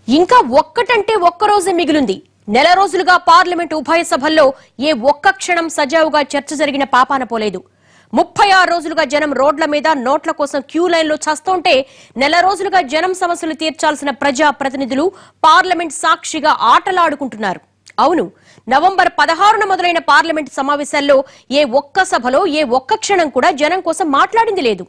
ఇంకా ఒక్కటంటే ఒక్క రోజే మిగిలింది నెల రోజులుగా పార్లమెంటు ఉభయ సభల్లో ఏ ఒక్క క్షణం సజావుగా చర్చ జరిగిన పాపాన పోలేదు ముప్పై ఆరు రోజులుగా జనం రోడ్ల మీద నోట్ల కోసం క్యూ లైన్లో చస్తుంటే నెల రోజులుగా జనం సమస్యలు తీర్చాల్సిన ప్రజా ప్రతినిధులు పార్లమెంట్ సాక్షిగా ఆటలాడుకుంటున్నారు అవును నవంబర్ పదహారున మొదలైన పార్లమెంట్ సమావేశాల్లో ఏ ఒక్క సభలో ఏ ఒక్క క్షణం కూడా జనం కోసం మాట్లాడింది లేదు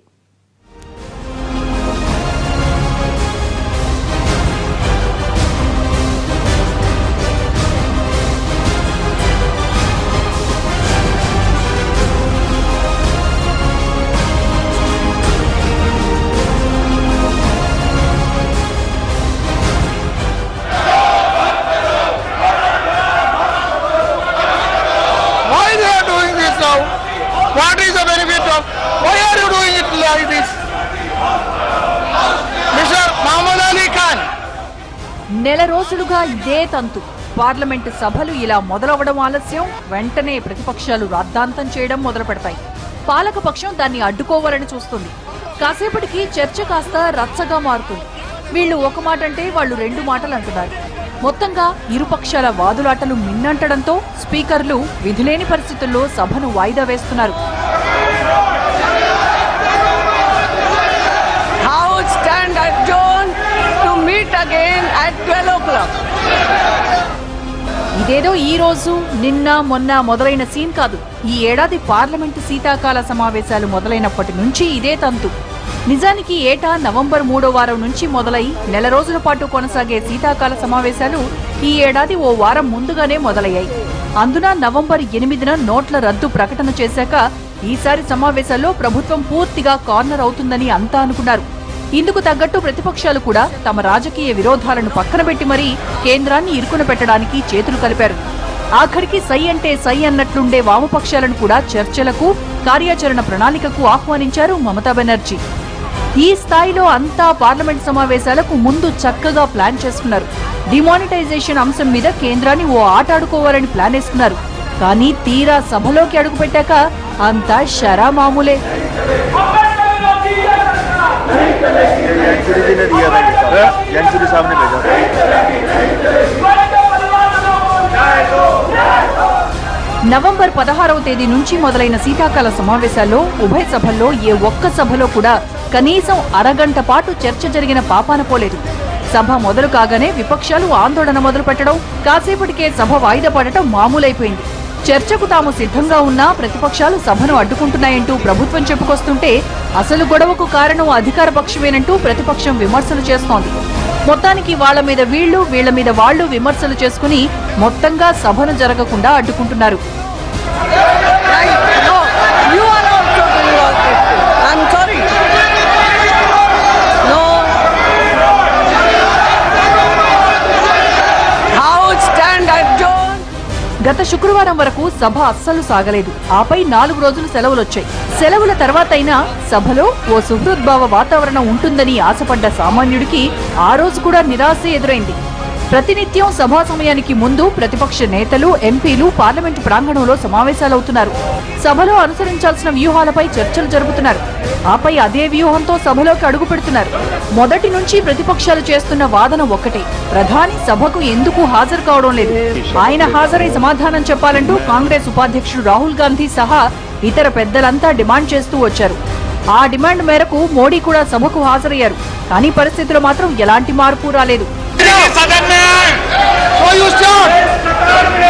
Why they are doing this now? What is the benefit of? Why are you doing it like this? Mr. Mahmoud Ali Khan. నెల రోజులుగా ఇదే తంతు పార్లమెంటు సభలు ఇలా మొదలవడం ఆలస్యం వెంటనే ప్రతిపక్షాలు రాద్ధాంతం చేయడం మొదలు పెడతాయి పాలకపక్షం దాన్ని అడ్డుకోవాలని చూస్తుంది కాసేపటికి చర్చ కాస్త రచ్చగా మారుతుంది వీళ్ళు ఒక మాట అంటే వాళ్ళు రెండు మాటలు అంటున్నారు మొత్తంగా ఇరుపక్షాల వాదులాటలు మిన్నంటడంతో స్పీకర్లు విధిలేని పరిస్థితుల్లో సభను వాయిదా వేస్తున్నారు House stand adjourned to meet again at 12 o'clock. ఇదేదో ఈ రోజు నిన్న మొన్న మొదలైన సీన్ కాదు ఈ ఏడాది పార్లమెంటు శీతాకాల సమావేశాలు మొదలైనప్పటి నుంచి ఇదే తంతు నిజానికి ఏటా నవంబర్ మూడో వారం నుంచి మొదలై నెల రోజుల పాటు కొనసాగే శీతాకాల సమావేశాలు ఈ ఏడాది ఓ వారం ముందుగానే మొదలయ్యాయి అందున నవంబర్ ఎనిమిదిన నోట్ల రద్దు ప్రకటన చేశాక ఈసారి సమావేశాల్లో ప్రభుత్వం పూర్తిగా కార్నర్ అవుతుందని అంతా అనుకున్నారు ఇందుకు తగ్గట్టు ప్రతిపక్షాలు కూడా తమ రాజకీయ విరోధాలను పక్కన పెట్టి మరీ కేంద్రాన్ని ఇరుకున పెట్టడానికి చేతులు కలిపారు ఆఖరికి సై అంటే సై అన్నట్లుండే వామపక్షాలను కూడా చర్చలకు కార్యాచరణ ప్రణాళికకు ఆహ్వానించారు మమతా బెనర్జీ ఈ స్థాయిలో అంతా పార్లమెంట్ సమావేశాలకు ముందు చక్కగా ప్లాన్ చేసుకున్నారు డిమానిటైజేషన్ అంశం మీద కేంద్రాన్ని ఓ ఆట ఆడుకోవాలని ప్లాన్ వేసుకున్నారు కానీ తీరా సభలోకి అడుగుపెట్టాక అంతా షరా మామూలే एनसीडी जी ने दिया था ये एनसीडी साहब ने भेजा था నవంబర్ పదహారవ తేదీ నుంచి మొదలైన శీతాకాల సమావేశాల్లో ఉభయ సభల్లో ఏ ఒక్క సభలో కూడా కనీసం అరగంట పాటు చర్చ జరిగిన పాపాన పోలేదు సభ మొదలు కాగానే విపక్షాలు ఆందోళన మొదలు పెట్టడం కాసేపటికే సభ వాయిదా పడటం మామూలైపోయింది చర్చకు తాము సిద్ధంగా ఉన్నా ప్రతిపక్షాలు సభను అడ్డుకుంటున్నాయంటూ ప్రభుత్వం చెప్పుకొస్తుంటే అసలు గొడవకు కారణం అధికార పక్షమేనంటూ ప్రతిపక్షం విమర్శలు చేస్తోంది మొత్తానికి వాళ్ళ మీద వీళ్ళు వీళ్ళ మీద వాళ్ళు విమర్శలు చేసుకుని మొత్తంగా సభను జరగకుండా అడ్డుకుంటున్నారు Right? No, you are also doing all this. thing. I'm sorry. No. House stand adjourned. గత శుక్రవారం వరకు సభ అస్సలు సాగలేదు ఆపై నాలుగు రోజులు సెలవులొచ్చాయి సెలవుల తర్వాతైనా సభలో ఓ సుహృద్భావ వాతావరణం ఉంటుందని ఆశపడ్డ సామాన్యుడికి ఆ రోజు కూడా నిరాశ ఎదురైంది ప్రతినిత్యం సభా సమయానికి ముందు ప్రతిపక్ష నేతలు ఎంపీలు పార్లమెంటు ప్రాంగణంలో సమావేశాలవుతున్నారు సభలో అనుసరించాల్సిన వ్యూహాలపై చర్చలు జరుపుతున్నారు ఆపై అదే వ్యూహంతో సభలోకి అడుగు పెడుతున్నారు మొదటి నుంచి ప్రతిపక్షాలు చేస్తున్న వాదన ఒక్కటే ప్రధాని సభకు ఎందుకు హాజరు కావడం లేదు ఆయన హాజరై సమాధానం చెప్పాలంటూ కాంగ్రెస్ ఉపాధ్యక్షుడు రాహుల్ గాంధీ సహా ఇతర పెద్దలంతా డిమాండ్ చేస్తూ వచ్చారు ఆ డిమాండ్ మేరకు మోడీ కూడా సభకు హాజరయ్యారు కానీ పరిస్థితిలో మాత్రం ఎలాంటి మార్పు రాలేదు सदन में आए So you start.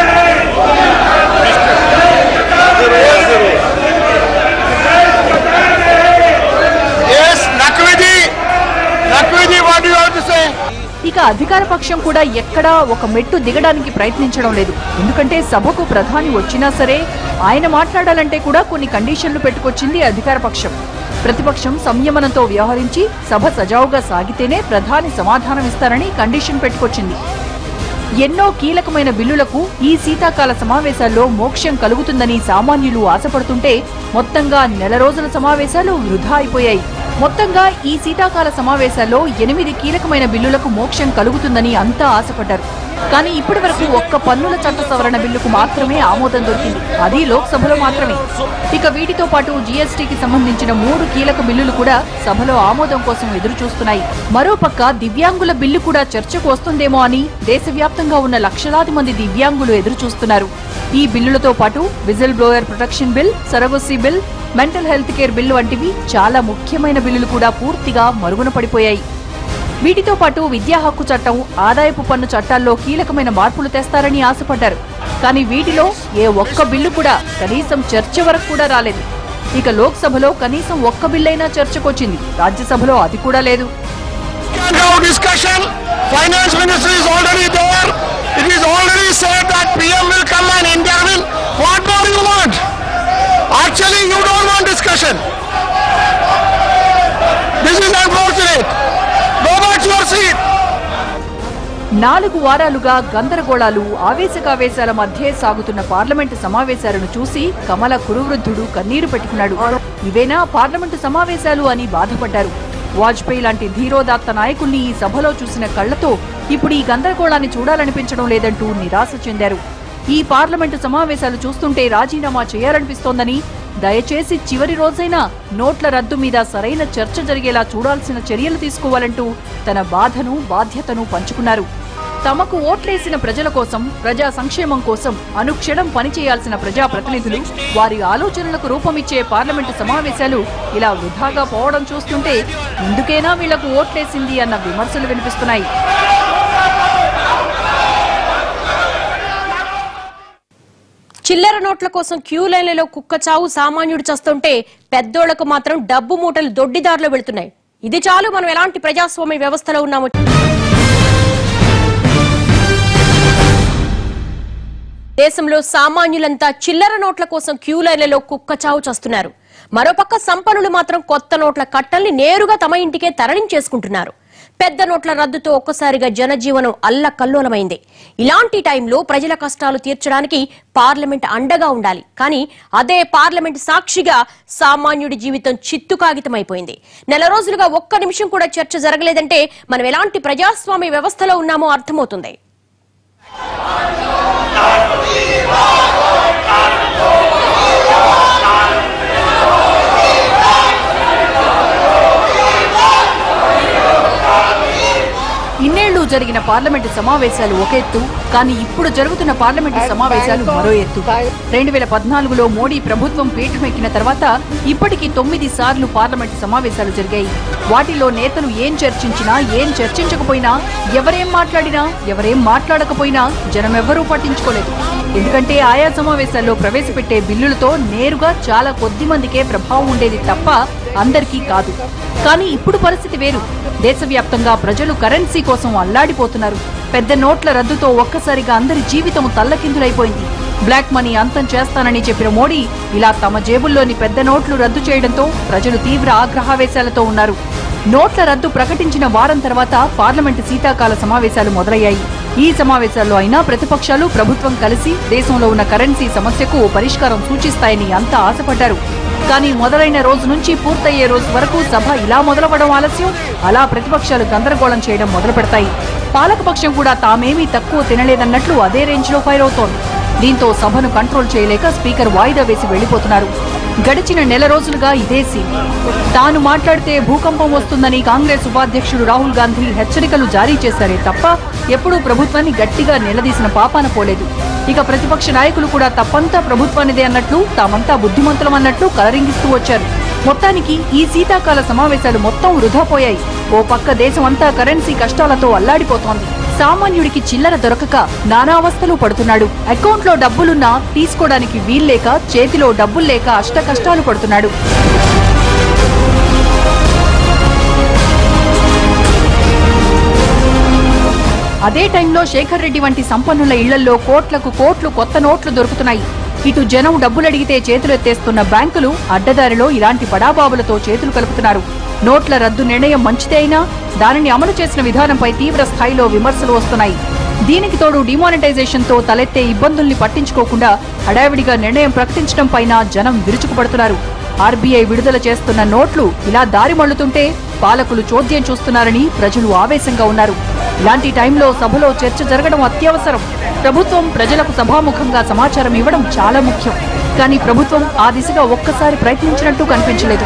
Yes, Nakvi ji. Nakvi ji, what do you have to say? ఇక అధికార పక్షం కూడా ఎక్కడా ఒక మెట్టు దిగడానికి ప్రయత్నించడం లేదు ఎందుకంటే సభకు ప్రధాని వచ్చినా సరే ఆయన మాట్లాడాలంటే కూడా కొన్ని కండిషన్లు పెట్టుకొచ్చింది అధికార పక్షం ప్రతిపక్షం సంయమనంతో వ్యవహరించి సభ సజావుగా సాగితేనే ప్రధాని సమాధానం ఇస్తారని కండిషన్ పెట్టుకొచ్చింది ఎన్నో కీలకమైన బిల్లులకు ఈ శీతాకాల సమావేశాల్లో మోక్షం కలుగుతుందని సామాన్యులు ఆశపడుతుంటే మొత్తంగా నెల రోజుల సమావేశాలు వృధా అయిపోయాయి మొత్తంగా ఈ శీతాకాల సమావేశాల్లో ఎనిమిది కీలకమైన బిల్లులకు మోక్షం కలుగుతుందని అంతా ఆశపడ్డారు కానీ ఇప్పటి వరకు ఒక్క పన్నుల చట్ట సవరణ బిల్లుకు మాత్రమే ఆమోదం దొరికింది అది లోక్సభలో మాత్రమే ఇక వీటితో పాటు జీఎస్టీకి సంబంధించిన మూడు కీలక బిల్లులు కూడా సభలో ఆమోదం కోసం ఎదురు చూస్తున్నాయి మరోపక్క దివ్యాంగుల బిల్లు కూడా చర్చకు వస్తుందేమో అని దేశవ్యాప్తంగా ఉన్న లక్షలాది మంది దివ్యాంగులు ఎదురు చూస్తున్నారు ఈ బిల్లులతో పాటు whistle blower protection bill surrogacy bill mental health care bill వంటివి చాలా ముఖ్యమైన బిల్లులు కూడా పూర్తిగా మరుగున పడిపోయాయి వీటితో పాటు విద్యా హక్కు చట్టం ఆదాయపు పన్ను చట్టాల్లో కీలకమైన మార్పులు తెస్తారని ఆశపడ్డారు కానీ వీటిలో ఏ ఒక్క బిల్లు కూడా కనీసం చర్చ వరకు కూడా రాలేదు ఇక లోక్సభలో కనీసం ఒక్క బిల్లైనా చర్చకొచ్చింది రాజ్యసభలో అది కూడా లేదు can have discussion. Finance minister is already there. It is already said that PM will come and intervene. What more you want? Actually, you don't want discussion. This is unfortunate. Go back to your seat. నాలుగు వారాలుగా గందరగోళాలు ఆవేశకావేశాల మధ్య సాగుతున్న parliament సమావేశాలను చూసి కమల కురువృద్ధుడు కన్నీరు పెట్టుకున్నాడు ఇవేనా parliament సమావేశాలు అని బాధపడ్డారు వాజ్పేయి లాంటి ధీరోదాత్త నాయకుల్ని ఈ సభలో చూసిన కళ్లతో ఇప్పుడు ఈ గందరగోళాన్ని చూడాలనిపించడం లేదంటూ నిరాశ చెందారు ఈ పార్లమెంటు సమావేశాలు చూస్తుంటే రాజీనామా చేయాలనిపిస్తోందని దయచేసి చివరి రోజైనా నోట్ల రద్దు మీద సరైన చర్చ జరిగేలా చూడాల్సిన చర్యలు తీసుకోవాలంటూ తన బాధను బాధ్యతను పంచుకున్నారు తమకు ఓట్లేసిన ప్రజల కోసం ప్రజా సంక్షేమం కోసం అనుక్షణం పనిచేయాల్సిన ప్రజాప్రతినిధులు వారి ఆలోచనలకు రూపమిచ్చే పార్లమెంటు సమావేశాలు ఇలా వృధాగా పోవడం చూస్తుంటే ఎందుకైనా వీళ్లకు ఓట్లేసింది అన్న విమర్శలు వినిపిస్తున్నాయి చిల్లర నోట్ల కోసం క్యూ లైన్లలో కుక్క చావు సామాన్యుడు చస్తుంటే పెద్దోళ్లకు మాత్రం డబ్బు మూటలు దొడ్డిదారిలో వెళుతున్నాయి ఇది చాలు మనం ఎలాంటి ప్రజాస్వామ్య వ్యవస్థలో ఉన్నామో దేశంలో సామాన్యులంతా చిల్లర నోట్ల కోసం క్యూ లైన్లలో కుక్క చావు చస్తున్నారు మరోపక్క సంపన్నులు మాత్రం కొత్త నోట్ల కట్టల్ని నేరుగా తమ ఇంటికే తరలించేసుకుంటున్నారు పెద్ద నోట్ల రద్దుతో ఒక్కసారిగా జనజీవనం అల్లకల్లోలమైంది ఇలాంటి టైంలో ప్రజల కష్టాలు తీర్చడానికి పార్లమెంట్ అండగా ఉండాలి కానీ అదే పార్లమెంట్ సాక్షిగా సామాన్యుడి జీవితం చిత్తు కాగితమైపోయింది నెల రోజులుగా ఒక్క నిమిషం కూడా చర్చ జరగలేదంటే మనం ఎలాంటి ప్రజాస్వామ్య వ్యవస్థలో ఉన్నామో అర్థమవుతుంది ఇన్నేళ్లు జరిగిన పార్లమెంటు సమావేశాలు ఒక ఎత్తు కానీ ఇప్పుడు జరుగుతున్న పార్లమెంటు సమావేశాలు మరో ఎత్తు రెండు వేల పద్నాలుగులో మోడీ ప్రభుత్వం పీఠమెక్కిన తర్వాత ఇప్పటికి తొమ్మిది సార్లు పార్లమెంటు సమావేశాలు జరిగాయి వాటిలో నేతలు ఏం చర్చించినా ఏం చర్చించకపోయినా ఎవరేం మాట్లాడినా ఎవరేం మాట్లాడకపోయినా జనమెవ్వరూ పట్టించుకోలేదు ఎందుకంటే ఆయా సమావేశాల్లో ప్రవేశపెట్టే బిల్లులతో నేరుగా చాలా కొద్ది మందికే ప్రభావం ఉండేది తప్ప అందరికీ కాదు కానీ ఇప్పుడు పరిస్థితి వేరు దేశవ్యాప్తంగా ప్రజలు కరెన్సీ కోసం అల్లాడిపోతున్నారు పెద్ద నోట్ల రద్దుతో ఒక్కసారిగా అందరి జీవితం తల్లకిందులైపోయింది బ్లాక్ మనీ అంతం చేస్తానని చెప్పిన మోడీ ఇలా తమ జేబుల్లోని పెద్ద నోట్లు రద్దు చేయడంతో ప్రజలు తీవ్ర ఆగ్రహావేశాలతో ఉన్నారు నోట్ల రద్దు ప్రకటించిన వారం తర్వాత పార్లమెంటు శీతాకాల సమావేశాలు మొదలయ్యాయి ఈ సమావేశాల్లో అయినా ప్రతిపక్షాలు ప్రభుత్వం కలిసి దేశంలో ఉన్న కరెన్సీ సమస్యకు ఓ పరిష్కారం సూచిస్తాయని అంతా ఆశపడ్డారు కానీ మొదలైన రోజు నుంచి పూర్తయ్యే రోజు వరకు సభ ఇలా మొదలవడం ఆలస్యం అలా ప్రతిపక్షాలు గందరగోళం చేయడం మొదలు పెడతాయి పాలకపక్షం కూడా తామేమీ తక్కువ తినలేదన్నట్లు అదే రేంజ్ లో ఫైర్ అవుతోంది దీంతో సభను కంట్రోల్ చేయలేక స్పీకర్ వాయిదా వేసి వెళ్లిపోతున్నారు గడిచిన నెల రోజులుగా ఇదే సీన్ తాను మాట్లాడితే భూకంపం వస్తుందని కాంగ్రెస్ ఉపాధ్యక్షుడు రాహుల్ గాంధీ హెచ్చరికలు జారీ చేశారే తప్ప ఎప్పుడూ ప్రభుత్వాన్ని గట్టిగా నిలదీసిన పాపాన పోలేదు ఇక ప్రతిపక్ష నాయకులు కూడా తప్పంతా ప్రభుత్వానిదే అన్నట్లు తామంతా బుద్ధిమంతులం అన్నట్లు కలరింగిస్తూ వచ్చారు మొత్తానికి ఈ శీతాకాల సమావేశాలు మొత్తం వృధా పోయాయి ఓ పక్క దేశమంతా కరెన్సీ కష్టాలతో అల్లాడిపోతోంది సామాన్యుడికి చిల్లర దొరకక నానావస్థలు పడుతున్నాడు అకౌంట్లో డబ్బులున్నా తీసుకోవడానికి వీల్లేక చేతిలో డబ్బులు లేక అష్ట కష్టాలు పడుతున్నాడు అదే టైంలో శేఖర్ రెడ్డి వంటి సంపన్నుల ఇళ్లలో కోట్లకు కోట్లు కొత్త నోట్లు దొరుకుతున్నాయి ఇటు జనం డబ్బులడిగితే చేతులు ఎత్తేస్తున్న బ్యాంకులు అడ్డదారిలో ఇలాంటి పడాబాబులతో చేతులు కలుపుతున్నారు నోట్ల రద్దు నిర్ణయం మంచిదే అయినా దానిని అమలు చేసిన విధానంపై తీవ్ర స్థాయిలో విమర్శలు వస్తున్నాయి దీనికి తోడు డిమానిటైజేషన్ తో తలెత్తే ఇబ్బందుల్ని పట్టించుకోకుండా హడావిడిగా నిర్ణయం ప్రకటించడం పైన జనం విరుచుకుపడుతున్నారు ఆర్బీఐ విడుదల చేస్తున్న నోట్లు ఇలా దారి మళ్లుతుంటే పాలకులు చోద్యం చూస్తున్నారని ప్రజలు ఆవేశంగా ఉన్నారు ఇలాంటి టైంలో సభలో చర్చ జరగడం అత్యవసరం ప్రభుత్వం ప్రజలకు సభాముఖంగా సమాచారం ఇవ్వడం చాలా ముఖ్యం కానీ ప్రభుత్వం ఆ దిశగా ఒక్కసారి ప్రయత్నించినట్టు కనిపించలేదు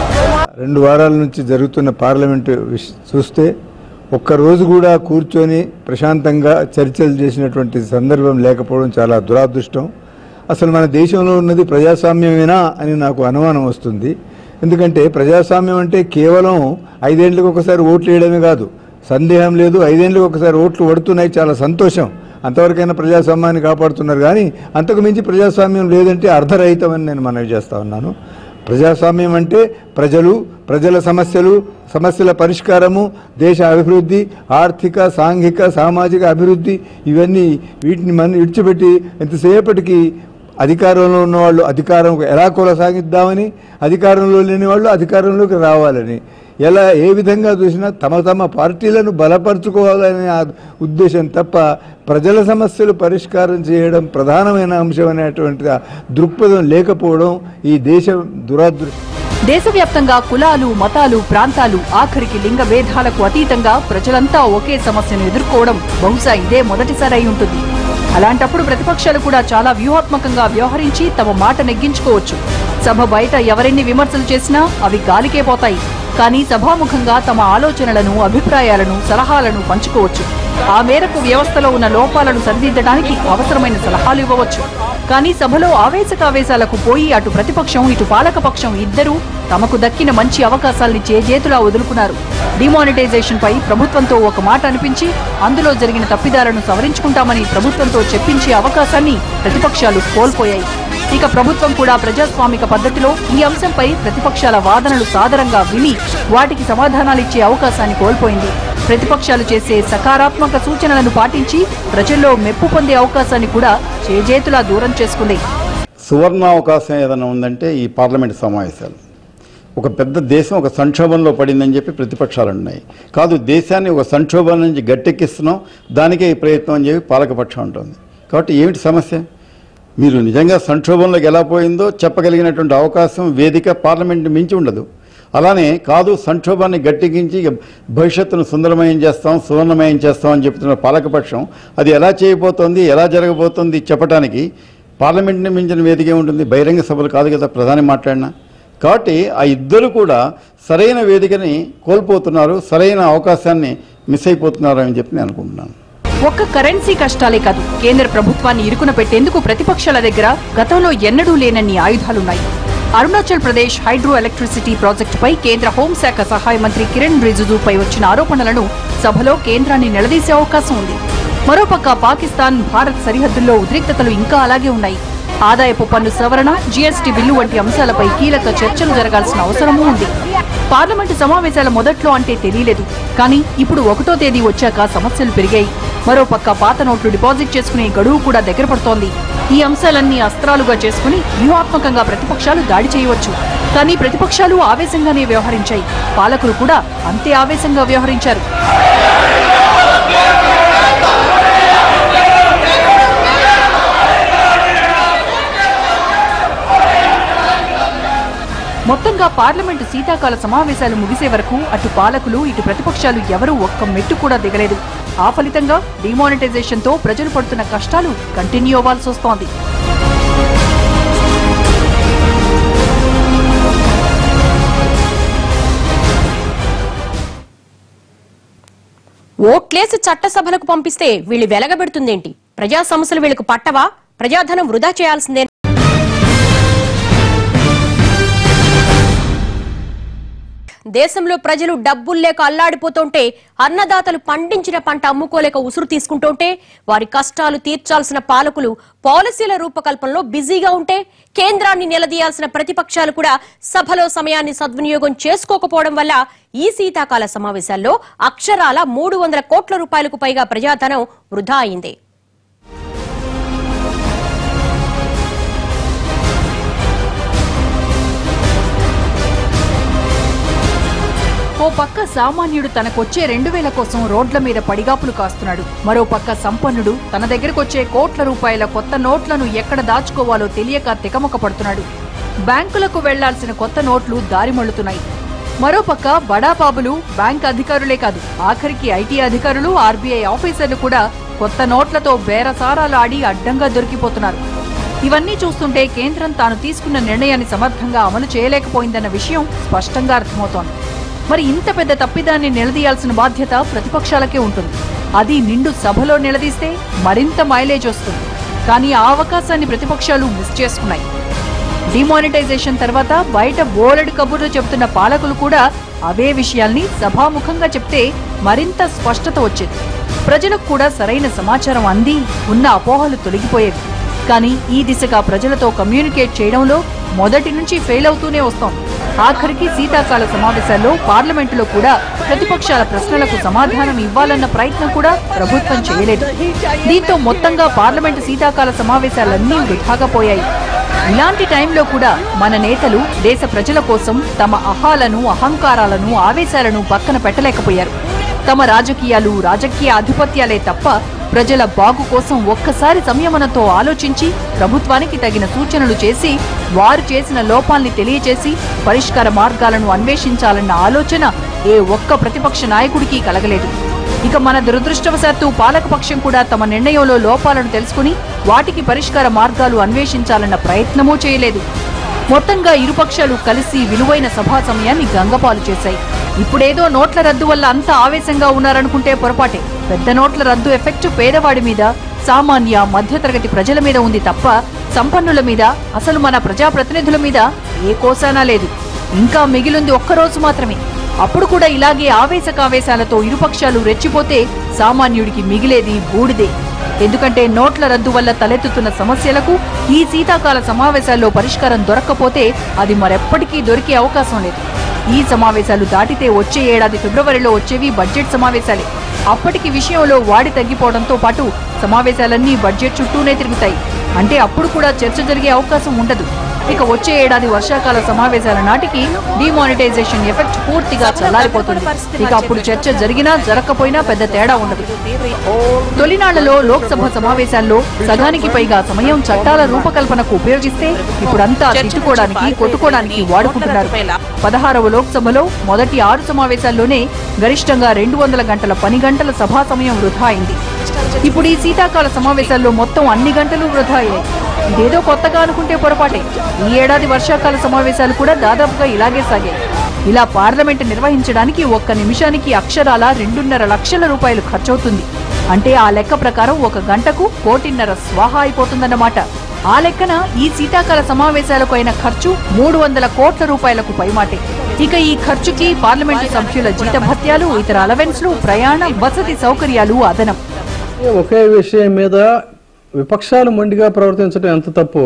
రెండు వారాల నుంచి జరుగుతున్న పార్లమెంటు విష- చూస్తే ఒక్క రోజు కూడా కూర్చొని ప్రశాంతంగా చర్చలు చేసినటువంటి సందర్భం లేకపోవడం చాలా దురాదృష్టం అసలు మన దేశంలో ఉన్నది ప్రజాస్వామ్యమేనా అని నాకు అనుమానం వస్తుంది ఎందుకంటే ప్రజాస్వామ్యం అంటే కేవలం ఐదేళ్లకు ఒకసారి ఓట్లు వేయడమే కాదు సందేహం లేదు ఐదేళ్లకు ఒకసారి ఓట్లు పడుతున్నాయి చాలా సంతోషం అంతవరకైనా ప్రజాస్వామ్యాన్ని కాపాడుతున్నారు కానీ అంతకు మించి ప్రజాస్వామ్యం లేదంటే అర్ధరహితమని నేను మనవి చేస్తా ఉన్నాను ప్రజాస్వామ్యం అంటే ప్రజలు ప్రజల సమస్యలు సమస్యల పరిష్కారము దేశ అభివృద్ధి ఆర్థిక సాంఘిక సామాజిక అభివృద్ధి ఇవన్నీ వీటిని మన విడిచిపెట్టి ఎంతసేపటికి అధికారంలో ఉన్న వాళ్ళు అధికారం ఎలా కొనసాగిద్దామని అధికారంలో లేని వాళ్ళు అధికారంలోకి రావాలని ఎలా ఏ విధంగా చూసినా తమ తమ పార్టీలను బలపరుచుకోవాలనే ఆ ఉద్దేశం తప్ప ప్రజల సమస్యలు పరిష్కారం చేయడం ప్రధానమైన అంశం అనేటువంటి ఆ దృక్పథం లేకపోవడం ఈ దేశం దురాదృష్టం దేశవ్యాప్తంగా కులాలు మతాలు ప్రాంతాలు ఆఖరికి లింగ భేదాలకు అతీతంగా ప్రజలంతా ఒకే సమస్యను ఎదుర్కోవడం బహుశా ఇదే మొదటిసారి అయి ఉంటుంది అలాంటప్పుడు ప్రతిపక్షాలు కూడా చాలా వ్యూహాత్మకంగా వ్యవహరించి తమ మాట నెగ్గించుకోవచ్చు సభ బయట ఎవరెన్ని విమర్శలు చేసినా అవి గాలికే పోతాయి కానీ సభాముఖంగా తమ ఆలోచనలను అభిప్రాయాలను సలహాలను పంచుకోవచ్చు ఆ మేరకు వ్యవస్థలో ఉన్న లోపాలను సరిదిద్దడానికి అవసరమైన సలహాలు ఇవ్వవచ్చు కానీ సభలో ఆవేశకావేశాలకు పోయి అటు ప్రతిపక్షం ఇటు పాలకపక్షం ఇద్దరూ తమకు దక్కిన మంచి అవకాశాల్ని చేజేతులా వదులుకున్నారు డిమానిటైజేషన్ పై ప్రభుత్వంతో ఒక మాట అనిపించి అందులో జరిగిన తప్పిదాలను సవరించుకుంటామని ప్రభుత్వంతో చెప్పించే అవకాశాన్ని ప్రతిపక్షాలు కోల్పోయాయి ఇక ప్రభుత్వం కూడా ప్రజాస్వామిక పద్ధతిలో ఈ అంశంపై ప్రతిపక్షాల వాదనలు సాదరంగా విని వాటికి సమాధానాలిచ్చే అవకాశాన్ని కోల్పోయింది ప్రతిపక్షాలు చేసే సకారాత్మక సూచనలను పాటించి ప్రజల్లో మెప్పు పొందే అవకాశాన్ని కూడా చేజేతులా దూరం చేసుకుంది సువర్ణ అవకాశం ఏదైనా ఉందంటే ఈ పార్లమెంట్ సమావేశాలు ఒక పెద్ద దేశం ఒక సంక్షోభంలో పడిందని చెప్పి ప్రతిపక్షాలు ఉన్నాయి కాదు దేశాన్ని ఒక సంక్షోభం నుంచి గట్టెక్కిస్తున్నాం దానికే ఈ ప్రయత్నం అని చెప్పి పాలకపక్షం ఉంటుంది కాబట్టి ఏమిటి సమస్య మీరు నిజంగా సంక్షోభంలోకి ఎలా పోయిందో చెప్పగలిగినటువంటి అవకాశం వేదిక పార్లమెంట్ మించి ఉండదు అలానే కాదు సంక్షోభాన్ని గట్టెక్కించి ఇక భవిష్యత్తును సుందరమయం చేస్తాం సువర్ణమయం చేస్తాం అని చెప్తున్న పాలకపక్షం అది ఎలా చేయబోతోంది ఎలా జరగబోతోంది చెప్పడానికి పార్లమెంట్ని మించిన వేదిక ఉంటుంది బహిరంగ సభలు కాదు కదా ప్రధాని మాట్లాడినా కాబట్టి ఆ ఇద్దరు కూడా సరైన వేదికని కోల్పోతున్నారు సరైన అవకాశాన్ని మిస్ అయిపోతున్నారు అని చెప్పి నేను అనుకుంటున్నాను ఒక్క కరెన్సీ కష్టాలే కాదు కేంద్ర ప్రభుత్వాన్ని ఇరుకున పెట్టేందుకు ప్రతిపక్షాల దగ్గర గతంలో ఎన్నడూ లేనన్ని ఆయుధాలున్నాయి అరుణాచల్ ప్రదేశ్ హైడ్రో ఎలక్ట్రిసిటీ ప్రాజెక్టుపై కేంద్ర హోంశాఖ సహాయ మంత్రి కిరణ్ రిజిజుపై వచ్చిన ఆరోపణలను సభలో కేంద్రాన్ని నిలదీసే అవకాశం ఉంది మరోపక్క పాకిస్తాన్ భారత్ సరిహద్దుల్లో ఉద్రిక్తతలు ఇంకా అలాగే ఉన్నాయి ఆదాయపు పన్ను సవరణ జీఎస్టీ బిల్లు వంటి అంశాలపై కీలక చర్చలు జరగాల్సిన అవసరమూ ఉంది పార్లమెంటు సమావేశాల మొదట్లో అంటే తెలియలేదు కానీ ఇప్పుడు ఒకటో తేదీ వచ్చాక సమస్యలు పెరిగాయి మరోపక్క పాత నోట్లు డిపాజిట్ చేసుకునే గడువు కూడా దగ్గర పడుతోంది ఈ అంశాలన్నీ అస్త్రాలుగా చేసుకుని వ్యూహాత్మకంగా ప్రతిపక్షాలు దాడి చేయవచ్చు కానీ ప్రతిపక్షాలు ఆవేశంగానే వ్యవహరించాయి పాలకులు కూడా అంతే ఆవేశంగా వ్యవహరించారు మొత్తంగా పార్లమెంటు శీతాకాల సమావేశాలు ముగిసే వరకు అటు పాలకులు ఇటు ప్రతిపక్షాలు ఎవరూ ఒక్క మెట్టు కూడా దిగలేదు ఆ ఫలితంగా డిమానిటైజేషన్ తో ప్రజలు పడుతున్న కష్టాలు కంటిన్యూ అవ్వాల్సి వస్తోంది ఓట్లేసి చట్టసభలకు పంపిస్తే వీళ్ళు వెలగబెడుతుందేంటి ప్రజా సమస్యలు వీళ్ళకు పట్టవా ప్రజాధనం వృధా చేయాల్సిందే దేశంలో ప్రజలు డబ్బులు లేక అల్లాడిపోతుంటే అన్నదాతలు పండించిన పంట అమ్ముకోలేక ఉసురు తీసుకుంటుంటే వారి కష్టాలు తీర్చాల్సిన పాలకులు పాలసీల రూపకల్పనలో బిజీగా ఉంటే కేంద్రాన్ని నిలదీయాల్సిన ప్రతిపక్షాలు కూడా సభలో సమయాన్ని సద్వినియోగం చేసుకోకపోవడం వల్ల ఈ శీతాకాల సమావేశాల్లో అక్షరాల మూడు వందల కోట్ల రూపాయలకు పైగా ప్రజాధనం వృధా అయింది ఓ పక్క సామాన్యుడు తనకొచ్చే రెండు వేల కోసం రోడ్ల మీద పడిగాపులు కాస్తున్నాడు మరో పక్క సంపన్నుడు తన దగ్గరకొచ్చే కోట్ల రూపాయల కొత్త నోట్లను ఎక్కడ దాచుకోవాలో తెలియక తికమక పడుతున్నాడు బ్యాంకులకు వెళ్లాల్సిన కొత్త నోట్లు దారిమళ్లుతున్నాయి మరోపక్క బడాబాబులు బ్యాంక్ అధికారులే కాదు ఆఖరికి ఐటీ అధికారులు ఆర్బీఐ ఆఫీసర్లు కూడా కొత్త నోట్లతో బేరసారాలు ఆడి అడ్డంగా దొరికిపోతున్నారు ఇవన్నీ చూస్తుంటే కేంద్రం తాను తీసుకున్న నిర్ణయాన్ని సమర్థంగా అమలు చేయలేకపోయిందన్న విషయం స్పష్టంగా అర్థమవుతోంది మరి ఇంత పెద్ద తప్పిదాన్ని నిలదీయాల్సిన బాధ్యత ప్రతిపక్షాలకే ఉంటుంది అది నిండు సభలో నిలదీస్తే మరింత మైలేజ్ వస్తుంది కానీ ఆ అవకాశాన్ని ప్రతిపక్షాలు మిస్ చేసుకున్నాయి డిమానిటైజేషన్ తర్వాత బయట బోలెడు కబుర్లు చెబుతున్న పాలకులు కూడా అవే విషయాల్ని సభాముఖంగా చెప్తే మరింత స్పష్టత వచ్చేది ప్రజలకు కూడా సరైన సమాచారం అంది ఉన్న అపోహలు తొలగిపోయేవి కానీ ఈ దిశగా ప్రజలతో కమ్యూనికేట్ చేయడంలో మొదటి నుంచి ఫెయిల్ అవుతూనే వస్తోంది ఆఖరికి శీతాకాల సమావేశాల్లో పార్లమెంటులో కూడా ప్రతిపక్షాల ప్రశ్నలకు సమాధానం ఇవ్వాలన్న ప్రయత్నం కూడా ప్రభుత్వం చేయలేదు దీంతో మొత్తంగా పార్లమెంటు శీతాకాల సమావేశాలన్నీ వృధాగా పోయాయి ఇలాంటి టైంలో కూడా మన నేతలు దేశ ప్రజల కోసం తమ అహాలను అహంకారాలను ఆవేశాలను పక్కన పెట్టలేకపోయారు తమ రాజకీయాలు రాజకీయ ఆధిపత్యాలే తప్ప ప్రజల బాగు కోసం ఒక్కసారి సంయమనంతో ఆలోచించి ప్రభుత్వానికి తగిన సూచనలు చేసి వారు చేసిన లోపాల్ని తెలియచేసి పరిష్కార మార్గాలను అన్వేషించాలన్న ఆలోచన ఏ ఒక్క ప్రతిపక్ష నాయకుడికి కలగలేదు ఇక మన దురదృష్టవశాత్తు పాలకపక్షం కూడా తమ నిర్ణయంలో లోపాలను తెలుసుకుని వాటికి పరిష్కార మార్గాలు అన్వేషించాలన్న ప్రయత్నమూ చేయలేదు మొత్తంగా ఇరుపక్షాలు కలిసి విలువైన సభా సమయాన్ని గంగపాలు చేశాయి ఇప్పుడేదో నోట్ల రద్దు వల్ల అంత ఆవేశంగా ఉన్నారనుకుంటే పొరపాటే పెద్ద నోట్ల రద్దు ఎఫెక్ట్ పేదవాడి మీద సామాన్య మధ్యతరగతి ప్రజల మీద ఉంది తప్ప సంపన్నుల మీద అసలు మన ప్రజాప్రతినిధుల మీద ఏ కోసానా లేదు ఇంకా మిగిలింది ఒక్కరోజు మాత్రమే అప్పుడు కూడా ఇలాగే ఆవేశకావేశాలతో ఇరుపక్షాలు రెచ్చిపోతే సామాన్యుడికి మిగిలేది బూడిదే ఎందుకంటే నోట్ల రద్దు వల్ల తలెత్తుతున్న సమస్యలకు ఈ శీతాకాల సమావేశాల్లో పరిష్కారం దొరక్కపోతే అది మరెప్పటికీ దొరికే అవకాశం లేదు ఈ సమావేశాలు దాటితే వచ్చే ఏడాది ఫిబ్రవరిలో వచ్చేవి బడ్జెట్ సమావేశాలే అప్పటికి విషయంలో వాడి తగ్గిపోవడంతో పాటు సమావేశాలన్నీ బడ్జెట్ చుట్టూనే తిరుగుతాయి అంటే అప్పుడు కూడా చర్చ జరిగే అవకాశం ఉండదు ఇక వచ్చే ఏడాది వర్షాకాల సమావేశాల నాటికి డిమానిటైజేషన్ ఎఫెక్ట్ పూర్తిగా చల్లారిపోతుంది ఇక అప్పుడు చర్చ జరిగినా జరగకపోయినా పెద్ద తేడా ఉండదు తొలినాళ్లలో లోక్సభ సమావేశాల్లో సగానికి పైగా సమయం చట్టాల రూపకల్పనకు ఉపయోగిస్తే ఇప్పుడంతా తిట్టుకోవడానికి కొట్టుకోవడానికి వాడుకుంటున్నారు పదహారవ లోక్సభలో మొదటి ఆరు సమావేశాల్లోనే గరిష్టంగా రెండు వందల గంటల పని గంటల సభా సమయం వృధా అయింది ఇప్పుడు ఈ శీతాకాల సమావేశాల్లో మొత్తం అన్ని గంటలు వృధా అయ్యాయి ఇదేదో కొత్తగా అనుకుంటే పొరపాటే ఈ ఏడాది వర్షాకాల సమావేశాలు కూడా దాదాపుగా ఇలాగే సాగాయి ఇలా పార్లమెంట్ నిర్వహించడానికి ఒక్క నిమిషానికి అక్షరాల రెండున్నర లక్షల రూపాయలు ఖర్చవుతుంది అంటే ఆ లెక్క ప్రకారం ఒక గంటకు కోటిన్నర స్వాహా అయిపోతుందన్నమాట ఆ లెక్కన ఈ శీతాకాల సమావేశాలకు అయిన ఖర్చు మూడు వందల కోట్ల రూపాయలకు పైమాటే ఇక ఈ ఖర్చుకి పార్లమెంటు సభ్యుల జీతభత్యాలు ఇతర అలవెన్స్లు ప్రయాణ వసతి సౌకర్యాలు అదనం ఒకే విషయం మీద విపక్షాలు మొండిగా ప్రవర్తించడం ఎంత తప్పు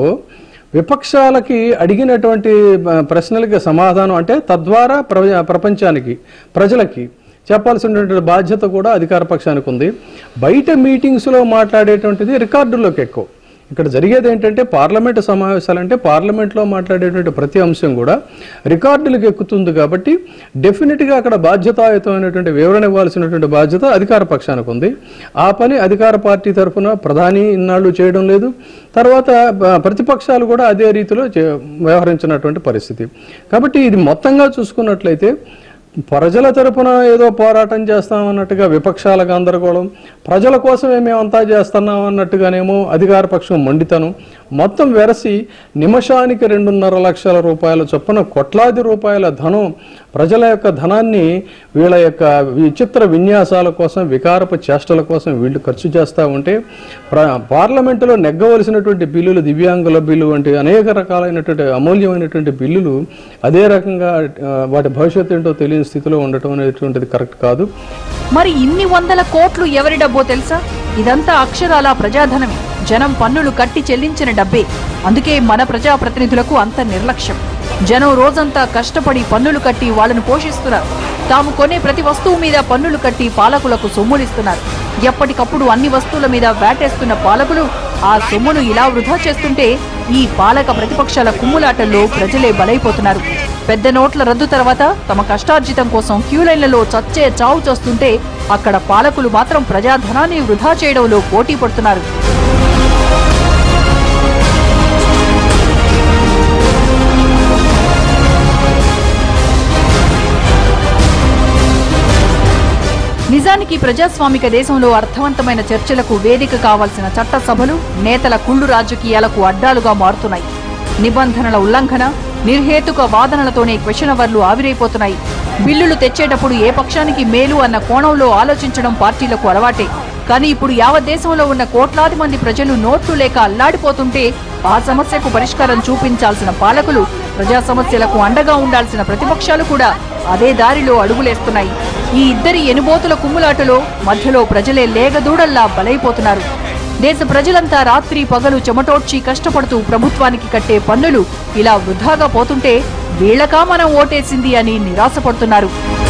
విపక్షాలకి అడిగినటువంటి ఆ, ప్రశ్నలకి సమాధానం అంటే తద్వారా ప్ర ప్రపంచానికి ప్రజలకి చెప్పాల్సినటువంటి బాధ్యత కూడా అధికార పక్షానికి ఉంది బయట మీటింగ్స్లో మాట్లాడేటువంటిది రికార్డుల్లోకి ఎక్కువ ఇక్కడ జరిగేది ఏంటంటే పార్లమెంటు సమావేశాలంటే పార్లమెంట్లో మాట్లాడేటువంటి ప్రతి అంశం కూడా రికార్డులకు ఎక్కుతుంది కాబట్టి డెఫినెట్గా అక్కడ బాధ్యతాయుతమైనటువంటి వివరణ ఇవ్వాల్సినటువంటి బాధ్యత అధికార పక్షానికి ఉంది ఆ పని అధికార పార్టీ తరఫున ప్రధాని ఇన్నాళ్ళు చేయడం లేదు తర్వాత బ- ప్రతిపక్షాలు కూడా అదే రీతిలో చే- వ్యవహరించినటువంటి పరిస్థితి కాబట్టి ఇది మొత్తంగా చూసుకున్నట్లయితే ప్రజల తరపున ఏదో పోరాటం చేస్తామన్నట్టుగా విపక్షాల గందరగోళం ప్రజల కోసమే మేమంతా చేస్తున్నాం అన్నట్టుగానేమో అధికార పక్షం మొండితనం మొత్తం వెరసి నిమిషానికి రెండున్నర లక్షల రూపాయల చొప్పున కోట్లాది రూపాయల ధనం ప్రజల యొక్క ధనాన్ని వీళ్ళ యొక్క విచిత్ర విన్యాసాల కోసం వికారపు చేష్టల కోసం వీళ్ళు ఖర్చు చేస్తూ ఉంటే ప్ర- పార్లమెంటులో నెగ్గవలసినటువంటి బిల్లులు దివ్యాంగుల బిల్లు వంటి అనేక రకాలైనటువంటి అమూల్యమైనటువంటి బిల్లులు అదే రకంగా ఆ, వాటి భవిష్యత్తు ఏంటో తెలియని స్థితిలో ఉండటం అనేటువంటిది కరెక్ట్ కాదు మరి ఇన్ని వందల కోట్లు ఎవరి డబ్బో తెలుసా ఇదంతా అక్షరాల ప్రజాధనమే జనం పన్నులు కట్టి చెల్లించిన డబ్బే అందుకే మన ప్రజాప్రతినిధులకు అంత నిర్లక్ష్యం జనం రోజంతా కష్టపడి పన్నులు కట్టి వాళ్ళను పోషిస్తున్నారు తాము కొనే ప్రతి వస్తువు మీద పన్నులు కట్టి పాలకులకు సొమ్ములిస్తున్నారు ఎప్పటికప్పుడు అన్ని వస్తువుల మీద వేటేస్తున్న పాలకులు ఆ సొమ్మును ఇలా వృధా చేస్తుంటే ఈ పాలక ప్రతిపక్షాల కుమ్ములాటల్లో ప్రజలే బలైపోతున్నారు పెద్ద నోట్ల రద్దు తర్వాత తమ కష్టార్జితం కోసం క్యూలైన్లలో చచ్చే చావు చేస్తుంటే అక్కడ పాలకులు మాత్రం ప్రజాధనాన్ని వృధా చేయడంలో పోటీ పడుతున్నారు నిజానికి ప్రజాస్వామిక దేశంలో అర్థవంతమైన చర్చలకు వేదిక కావాల్సిన చట్టసభలు నేతల కుళ్ళు రాజకీయాలకు అడ్డాలుగా మారుతున్నాయి నిబంధనల ఉల్లంఘన నిర్హేతుక వాదనలతోనే క్వశ్చన్ అవర్లు ఆవిరైపోతున్నాయి బిల్లులు తెచ్చేటప్పుడు ఏ పక్షానికి మేలు అన్న కోణంలో ఆలోచించడం పార్టీలకు అలవాటే కానీ ఇప్పుడు యావత్ దేశంలో ఉన్న కోట్లాది మంది ప్రజలు నోట్లు లేక అల్లాడిపోతుంటే ఆ సమస్యకు పరిష్కారం చూపించాల్సిన పాలకులు ప్రజా సమస్యలకు అండగా ఉండాల్సిన ప్రతిపక్షాలు కూడా అదే దారిలో అడుగులేస్తున్నాయి ఈ ఇద్దరి ఎనుబోతుల కుమ్ములాటలో మధ్యలో ప్రజలే లేగదూడల్లా బలైపోతున్నారు దేశ ప్రజలంతా రాత్రి పగలు చెమటోడ్చి కష్టపడుతూ ప్రభుత్వానికి కట్టే పన్నులు ఇలా వృధాగా పోతుంటే వీళ్ళకా మనం ఓటేసింది అని నిరాశపడుతున్నారు